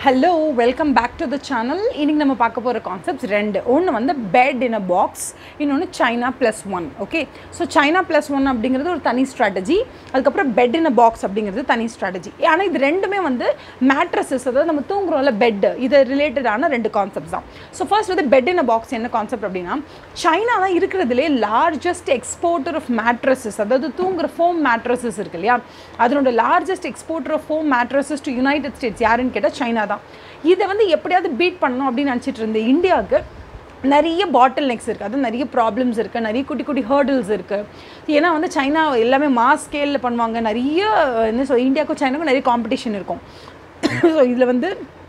hello welcome back to the channel இன்னைக்கு நம்ம பார்க்க போகிற கான்செப்ட்ஸ் ரெண்டு ஒன்று வந்து பெட் இன் அ பாக்ஸ் இன்னொன்று China plus one okay so China plus one அப்படிங்கிறது ஒரு தனி ஸ்ட்ராட்டஜி அதுக்கப்புறம் பெட் இன் அ பாக்ஸ் அப்படிங்கிறது தனி ஸ்ட்ராட்டஜி ஆனால் இது ரெண்டுமே வந்து மேட்ரஸஸ் அதாவது நம்ம தூங்குறோம்ல பெட் இது ரிலேட்டடான ரெண்டு கான்செப்ட்ஸ் தான் ஸோ ஃபர்ஸ்ட் வந்து பெட் இன் அ பாக்ஸ் என்ன கான்செப்ட் அப்படின்னா சைனா தான் இருக்கிறதுலே லார்ஜஸ்ட் எக்ஸ்போர்ட்டர் ஆஃப் மேட்ரஸஸ் அதாவது தூங்குற ஃபோம் மேட்ரஸஸ் இருக்கு இல்லையா அதனோட largest exporter of foam mattresses to United States யாருன்னு கேட்டால் சைனா தான் இதை வந்து எப்படியாவது பீட் பண்ணணும் அப்படின்னு நினச்சிட்டு இருந்தேன் இந்தியாவுக்கு நிறைய பாட்டில் நெக்ஸ் இருக்குது அது நிறைய ப்ராப்ளம்ஸ் இருக்குது நிறைய குட்டி குட்டி ஹேர்டில்ஸ் இருக்குது ஏன்னா வந்து சைனா எல்லாமே மாஸ் ஸ்கேலில் பண்ணுவாங்க நிறைய என்ன சொல் இந்தியாவுக்கும் சைனாவுக்கும் நிறைய காம்படிஷன் இருக்கும் ஸோ இதில் வந்து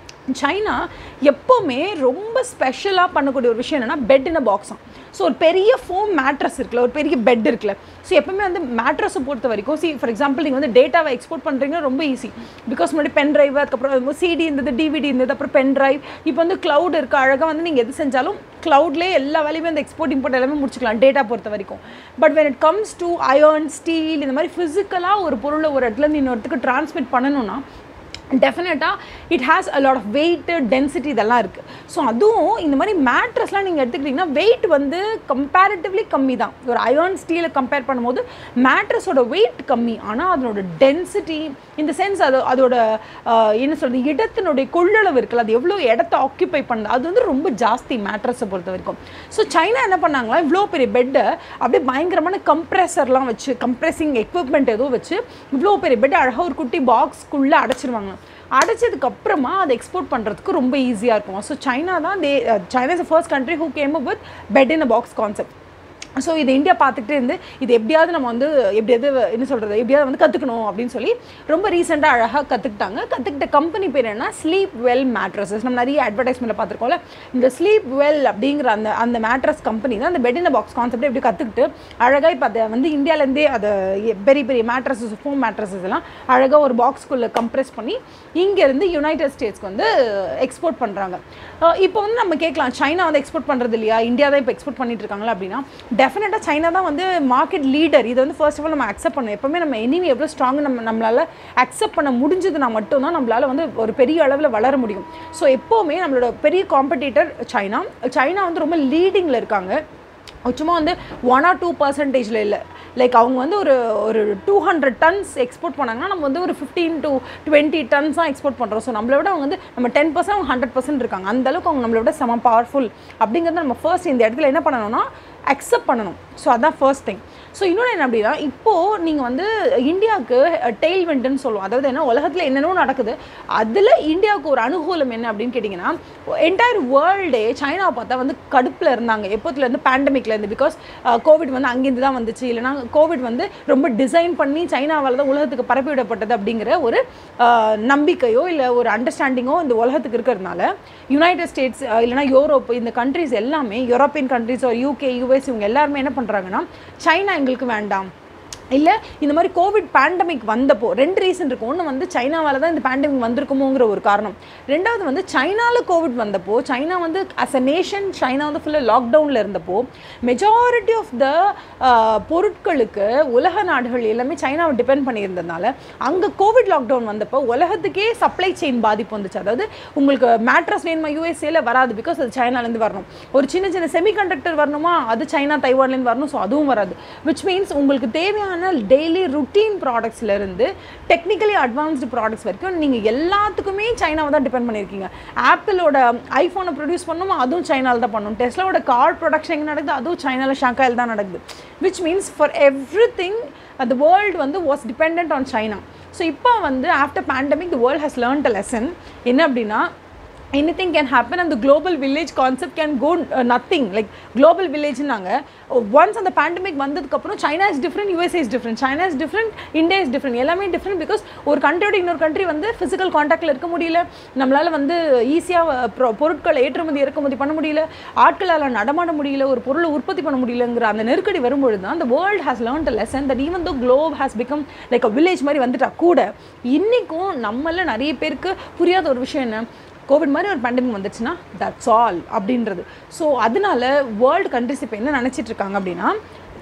சைனா எப்போவுமே ரொம்ப ஸ்பெஷலாக பண்ணக்கூடிய ஒரு விஷயம் என்னென்னா பெட் இன் அ பாக்ஸாம் ஸோ ஒரு பெரிய ஃபோம் மேட்ரஸ் இருக்குல்ல ஒரு பெரிய பெட் இருக்குல்ல ஸோ எப்பவுமே வந்து மேட்ரஸை பொறுத்த வரைக்கும் சி ஃபார் எக்ஸாம்பிள் நீங்கள் வந்து டேட்டாவை எக்ஸ்போர்ட் பண்ணுறீங்க ரொம்ப ஈஸி பிகாஸ் முன்னாடி பென் ட்ரைவ் அதுக்கப்புறம் சிடி இருந்தது டிவிடி இருந்தது அப்புறம் பென் ட்ரைவ் இப்போ வந்து க்ளவுட் இருக்குது அழகாக வந்து நீங்கள் எது செஞ்சாலும் க்ளவுட்லேயே எல்லா வேலையுமே அந்த எக்ஸ்போர்ட் இம்போர்ட் எல்லாமே முடிச்சுக்கலாம் டேட்டா பொறுத்த வரைக்கும் but when it comes to iron steel இந்த மாதிரி ஃபிசிக்கலாக ஒரு பொருளை ஒரு இடத்துல இன்னொரு இடத்துக்கு ட்ரான்ஸ்மிட் பண்ணணும்னா டெஃபினட்டாக it has a lot of weight density இதெல்லாம் இருக்குது ஸோ அதுவும் இந்த மாதிரி மேட்ரஸ்லாம் நீங்கள் எடுத்துக்கிட்டிங்கன்னா வெயிட் வந்து கம்பேரிட்டிவ்லி கம்மி தான் ஒரு அயர்ன் ஸ்டீலை கம்பேர் பண்ணும்போது மேட்ரஸோட வெயிட் கம்மி ஆனால் அதனோட டென்சிட்டி இந்த சென்ஸ் அது அதோட ஆஹ், என்ன சொல்கிறது இடத்தினுடைய கொள்ளளவு இருக்குல்ல அது எவ்வளோ இடத்த ஆக்கியூபை பண்ணுது அது வந்து ரொம்ப ஜாஸ்தி மேட்ரஸை பொறுத்த வரைக்கும் ஸோ சைனா என்ன பண்ணாங்களா இவ்வளோ பெரிய பெட்டை அப்படியே பயங்கரமான கம்ப்ரெசர்லாம் வச்சு கம்ப்ரெஸிங் எக்யூப்மெண்ட் ஏதோ வச்சு இவ்வளோ பெரிய பெட் அழகாக ஒரு குட்டி பாக்ஸ்க்குள்ளே அடைச்சிருவாங்க அடைச்சதுக்கு அப்புறமா அதை எக்ஸ்போர்ட் பண்ணுறதுக்கு ரொம்ப ஈஸியாக இருக்கும் ஸோ சைனா தான் the China is first country who came with bed in a box concept so இது இந்தியா பார்த்துக்கிட்டே இருந்து இது எப்படியாவது நம்ம வந்து எப்படியாவது என்ன சொல்கிறது எப்படியாவது வந்து கற்றுக்கணும் அப்படின்னு சொல்லி ரொம்ப ரீசெண்டாக அழகாக கற்றுக்கிட்டாங்க கற்றுக்கிட்ட கம்பெனி பேர் என்ன ஸ்லீப் வெல் மேட்ரஸஸ் நம்ம நிறைய அட்வர்டைஸ்மெண்ட்டில் பார்த்துருக்கோம்ல இந்த ஸ்லீப் வெல் அப்படிங்கிற அந்த அந்த மேட்ரஸ் கம்பெனி தான் அந்த பெட் இன் பாக்ஸ் கான்செப்ட் எப்படி கற்றுக்கிட்டு அழகாக இப்போ அதை வந்து இந்தியாவிலேருந்தே அதை எ- பெரிய பெரிய மேட்ரஸஸ் ஃபோம் மேட்ரஸஸ் எல்லாம் அழகாக ஒரு பாக்ஸ்குள்ளே கம்ப்ரெஸ் பண்ணி இங்கேருந்து யுனைடெட் ஸ்டேட்ஸ்க்கு வந்து எக்ஸ்போர்ட் பண்ணுறாங்க இப்போ வந்து நம்ம கேட்கலாம் சைனா வந்து எக்ஸ்போர்ட் பண்ணுறது இல்லையா இந்தியா தான் இப்போ எக்ஸ்போர்ட் பண்ணிட்டு இருக்காங்களா அப்படின்னா டெஃபினட்டாக சைனா தான் வந்து மார்க்கெட் லீடர் இதை வந்து ஃபர்ஸ்ட் ஆஃப் ஆல் நம்ம அக்செப்ட் பண்ணணும் எப்பவுமே நம்ம எனிமி எவ்வளோ ஸ்ட்ராங் நம்ம நம்மளால் அக்செப்ட் பண்ண முடிஞ்சதுன்னா மட்டும்தான் நம்மளால் வந்து ஒரு பெரிய அளவில் வளர முடியும் ஸோ எப்போவுமே நம்மளோட பெரிய காம்படிட்டர் சைனா சைனா வந்து ரொம்ப லீடிங்கில் இருக்காங்க சும்மா வந்து ஒன் ஆர் டூ பர்சன்டேஜில் இல்லை லைக் அவங்க வந்து ஒரு ஒரு டூ ஹண்ட்ரட் டன்ஸ் எக்ஸ்போர்ட் பண்ணாங்கன்னா நம்ம வந்து ஒரு ஃபிஃப்டீன் டு டுவெண்ட்டி டன்ஸ் தான் எக்ஸ்போர்ட் பண்ணுறோம் ஸோ நம்மளை விட அவங்க வந்து நம்ம டென் பர்சன்ட் அவங்க ஹண்ட்ரட் பர்சன்ட் இருக்காங்க அந்த அளவுக்கு அவங்க நம்மளை விட செம பவர்ஃபுல் அப்படிங்கிறத நம்ம ஃபர்ஸ்ட் இந்த இடத்துல என்ன பண்ணணும்னா அக்செப்ட் பண்ணணும் ஸோ அதான் ஃபர்ஸ்ட் திங் ஸோ இன்னொன்று என்ன அப்படின்னா இப்போது நீங்கள் வந்து இந்தியாவுக்கு டெய்ல் வெண்ட்டுன்னு சொல்லுவோம் அதாவது என்ன உலகத்தில் என்னென்னோ நடக்குது அதில் இந்தியாவுக்கு ஒரு அனுகூலம் என்ன அப்படின்னு கேட்டிங்கன்னா என்டையர் வேர்ல்டே சைனாவை பார்த்தா வந்து கடுப்பில் இருந்தாங்க எப்போத்துலேருந்து பேண்டமிக்லேருந்து பிகாஸ் கோவிட் வந்து அங்கேருந்து தான் வந்துச்சு இல்லைனா கோவிட் வந்து ரொம்ப டிசைன் பண்ணி சைனாவால் தான் உலகத்துக்கு பரப்பி விடப்பட்டது அப்படிங்கிற ஒரு அஹ், நம்பிக்கையோ இல்லை ஒரு அண்டர்ஸ்டாண்டிங்கோ இந்த உலகத்துக்கு இருக்கிறதுனால யுனைடெட் ஸ்டேட்ஸ் இல்லைனா யூரோப் இந்த கண்ட்ரிஸ் எல்லாமே யூரோப்பியன் கண்ட்ரிஸ் யூகே யூஎஸ் இவங்க எல்லாருமே என்ன பண்ணுறாங்கன்னா சைனா எங்களுக்கு வேண்டாம் இல்லை இந்த மாதிரி கோவிட் பேண்டமிக் வந்தப்போ ரெண்டு ரீசன் இருக்கும் ஒன்று வந்து சைனாவால் தான் இந்த பேண்டமிக் வந்திருக்குமோங்கிற ஒரு காரணம் ரெண்டாவது வந்து சைனாவில் கோவிட் வந்தப்போ சைனா வந்து அஸ் அ நேஷன் சைனா வந்து ஃபுல்லாக லாக்டவுனில் இருந்தப்போ மெஜாரிட்டி ஆஃப் த பொருட்களுக்கு உலக நாடுகள் எல்லாமே சைனாவை டிபெண்ட் பண்ணியிருந்ததுனால அங்கே கோவிட் லாக்டவுன் வந்தப்போ உலகத்துக்கே சப்ளை செயின் பாதிப்பு வந்துச்சு அதாவது உங்களுக்கு மேட்ரஸ் வேணுமா யூஎஸ்ஏல வராது பிகாஸ் அது சைனாலேருந்து வரணும் ஒரு சின்ன சின்ன செமிகண்டக்டர் வரணுமா அது சைனா தைவான்லேருந்து வரணும் ஸோ அதுவும் வராது விச் மீன்ஸ் உங்களுக்கு தேவையான டெய்லி ருட்டீன் ப்ராடக்ட்ஸ்லேருந்து டெக்னிக்கலி அட்வான்ஸ்டு ப்ராடக்ட்ஸ் வரைக்கும் நீங்கள் எல்லாத்துக்குமே சைனாவை தான் டிபெண்ட் பண்ணியிருக்கீங்க ஆப்பிளோட ஐஃபோனை ப்ரொடியூஸ் பண்ணணுமா அதுவும் சைனாவில் தான் பண்ணணும் டெஸ்லாவோட கார் ப்ரொடக்ஷன் எங்கே நடக்குது அதுவும் சைனாவில் ஷாங்காயில் தான் நடக்குது which means for every thing அந்த வேர்ல்டு வந்து was depend on China so இப்போ வந்து after pandemic the world has learnt a lesson என்ன அப்படின்னா anything can happen and the global village concept can go uh, nothing like global village நாங்க once அந்த pandemic வந்ததுக்கப்புறம் China is different USA is different China is different India is different எல்லாமே different because ஒரு கண்ட்ரியோட இன்னொரு country வந்து physical காண்டாக்டில் இருக்க முடியல நம்மளால் வந்து ஈஸியாக பொருட்களை ஏற்றுமதி இறக்குமதி பண்ண முடியல ஆட்களால் நடமாட முடியல ஒரு பொருளை உற்பத்தி பண்ண முடியலங்கிற அந்த நெருக்கடி வரும்பொழுது தான் அந்த world has learnt a lesson that even though globe has become like a village மாதிரி வந்துட்டா கூட இன்றைக்கும் நம்மள நிறைய பேருக்கு புரியாத ஒரு விஷயம் என்ன கோவிட் மாதிரி ஒரு பேண்டமிக் வந்துச்சுன்னா தட்ஸ் ஆல் அப்படின்றது ஸோ அதனால வேர்ல்டு கண்ட்ரிஸ் இப்போ என்ன நினச்சிட்டு இருக்காங்க அப்படின்னா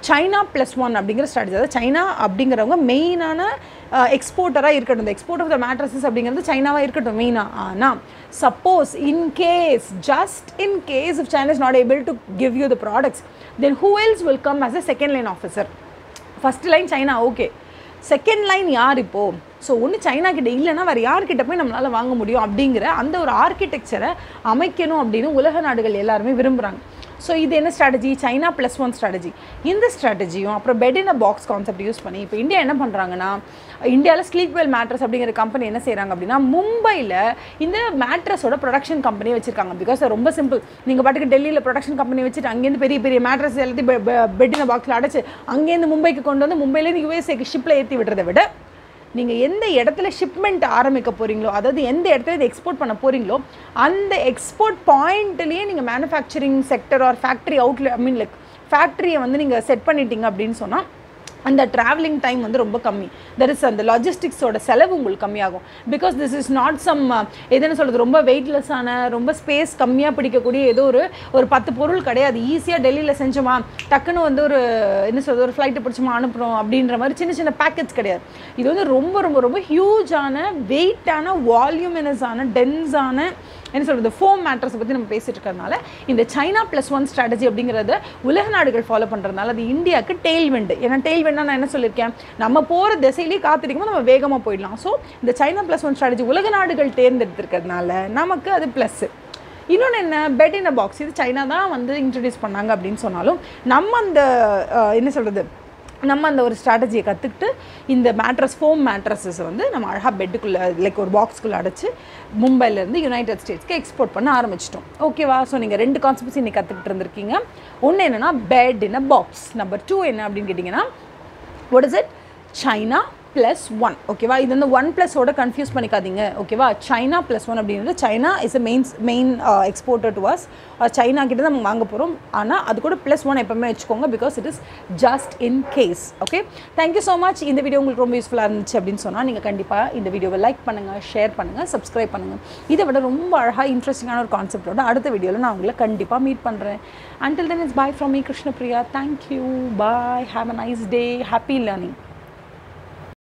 சைனா ப்ளஸ் ஒன் அப்படிங்கிற ஸ்ட்ராட்டஜி அதாவது சைனா அப்படிங்கிறவங்க மெயினான எக்ஸ்போர்ட்டராக இருக்கட்டும் இந்த எக்ஸ்போர்ட் ஆஃப் த மேட்ரஸஸ் அப்படிங்கிறது சைனாவாக இருக்கட்டும் மெயினாக ஆனால் suppose in case just in case if China is not able to give you the products then who else will come as a second line officer first line China okay second line யார் இப்போது so ஒன்று China கிட்ட இல்லைன்னா வேறு யார்கிட்ட போய் நம்மளால் வாங்க முடியும் அப்படிங்கிற அந்த ஒரு ஆர்கிடெக்சரை அமைக்கணும் அப்படின்னு உலக நாடுகள் எல்லாருமே விரும்புகிறாங்க ஸோ இது என்ன strategy China plus one strategy இந்த ஸ்ட்ராட்டஜியும் அப்புறம் bed in a box concept use பண்ணி இப்போ இந்தியா என்ன பண்ணுறாங்கன்னா இந்தியாவில் ஸ்லீப்வெல் மேட்ரஸ் அப்படிங்கிற கம்பெனி என்ன செய்கிறாங்க அப்படின்னா மும்பையில் இந்த மேட்ரஸோட ப்ரொடக்ஷன் கம்பெனி வச்சிருக்காங்க பிகாஸ் ரொம்ப சிம்பிள் நீங்கள் பாட்டுக்கு டெல்லியில் ப்ரொடக்ஷன் கம்பெனி வச்சுட்டு அங்கேருந்து பெரிய பெரிய மேட்ரஸ் எல்லாத்தையும் பெட் இன் பாக்ஸில் அடைச்சு அங்கேருந்து மும்பைக்கு கொண்டு வந்து மும்பையிலேருந்து யூஎஸ்ஏக்கு ஷிப்பில் ஏற்றி விடுறதை விட நீங்கள் எந்த இடத்துல ஷிப்மெண்ட் ஆரம்பிக்க போகிறீங்களோ அதாவது எந்த இடத்துல இது எக்ஸ்போர்ட் பண்ண போகிறீங்களோ அந்த எக்ஸ்போர்ட் பாயிண்ட்லேயே நீங்கள் மேனுஃபேக்சரிங் செக்டர் ஆர் ஃபேக்ட்ரி அவுட்ல ஐ மீன் லைக் ஃபேக்ட்ரியை வந்து நீங்கள் செட் பண்ணிட்டீங்க அப்படின்னு சொன்னால் அந்த ட்ராவலிங் டைம் வந்து ரொம்ப கம்மி தட் இஸ் அந்த லாஜிஸ்டிக்ஸோட செலவு உங்களுக்கு கம்மியாகும் because this is not some எதுன்னு சொல்கிறது ரொம்ப வெயிட்லெஸ்ஸான ரொம்ப ஸ்பேஸ் கம்மியாக பிடிக்கக்கூடிய ஏதோ ஒரு ஒரு பத்து பொருள் கிடையாது ஈஸியாக டெல்லியில் செஞ்சோமா டக்குன்னு வந்து ஒரு என்ன சொல்கிறது ஒரு ஃப்ளைட்டு பிடிச்சோமா அனுப்புகிறோம் அப்படின்ற மாதிரி சின்ன சின்ன பேக்கெட்ஸ் கிடையாது இது வந்து ரொம்ப ரொம்ப ரொம்ப ஹியூஜான வெயிட்டான வால்யூமினஸான டென்ஸான என்ன சொல்கிறது ஃபோம் மேட்ரஸை பற்றி நம்ம பேசிட்டு இருக்கிறதுனால இந்த சைனா ப்ளஸ் ஒன் ஸ்ட்ராட்டஜி அப்படிங்கிறத உலக நாடுகள் ஃபாலோ பண்ணுறதுனால அது இந்தியாவுக்கு டெய்ல் விண்டு ஏன்னா டெய்ல் விண்டா நான் என்ன சொல்லியிருக்கேன் நம்ம போகிற திசையிலேயே காத்திருக்கும் நம்ம வேகமாக போயிடலாம் ஸோ இந்த சைனா ப்ளஸ் ஒன் ஸ்ட்ராட்டஜி உலக நாடுகள் தேர்ந்தெடுத்திருக்கிறதுனால நமக்கு அது ப்ளஸ்ஸு இன்னொன்று என்ன பெட் இன் அ பாக்ஸ் இது சைனா தான் வந்து இன்ட்ரடியூஸ் பண்ணாங்க அப்படின்னு சொன்னாலும் நம்ம அந்த அஹ், என்ன சொல்கிறது நம்ம அந்த ஒரு ஸ்ட்ராட்டஜியை கற்றுக்கிட்டு இந்த மேட்ரஸ் ஃபோம் மேட்ரஸஸ் வந்து நம்ம அழகாக பெட்டுக்குள்ளே லைக் ஒரு பாக்ஸ்க்குள்ளே அடைச்சி மும்பைலேருந்து யுனைடெட் ஸ்டேட்ஸ்க்கு எக்ஸ்போர்ட் பண்ண ஆரம்பிச்சிட்டோம் ஓகேவா ஸோ நீங்கள் ரெண்டு கான்செப்ட்ஸ் இன்னைக்கு கற்றுக்கிட்டு இருந்திருக்கீங்க ஒன்று என்னென்னா bed in a box number two என்ன அப்படின்னு கேட்டிங்கன்னா what is it China plus one ஓகேவா இது வந்து ஒன் ப்ளஸோட கன்ஃபியூஸ் பண்ணிக்காதீங்க ஓகேவா சைனா ப்ளஸ் ஒன் அப்படின்றது China is a main main exporter to us China கிட்ட தான் நம்ம வாங்க போகிறோம் ஆனால் அது கூட ப்ளஸ் ஒன் எப்பவுமே வச்சுக்கோங்க because it is just in case okay thank you so much இந்த வீடியோ உங்களுக்கு ரொம்ப யூஸ்ஃபுல்லாக இருந்துச்சு அப்படின்னு சொன்னால் நீங்கள் கண்டிப்பாக இந்த வீடியோவை லைக் பண்ணுங்கள் ஷேர் பண்ணுங்கள் சப்ஸ்கிரைப் பண்ணுங்கள் இதை விட ரொம்ப அழகாக இன்ட்ரெஸ்டிங்கான ஒரு கான்செப்டோட அடுத்த வீடியோவில் நான் உங்களை கண்டிப்பாக மீட் பண்ணுறேன் until then it's bye from me krishna priya thank you bye have a nice day happy learning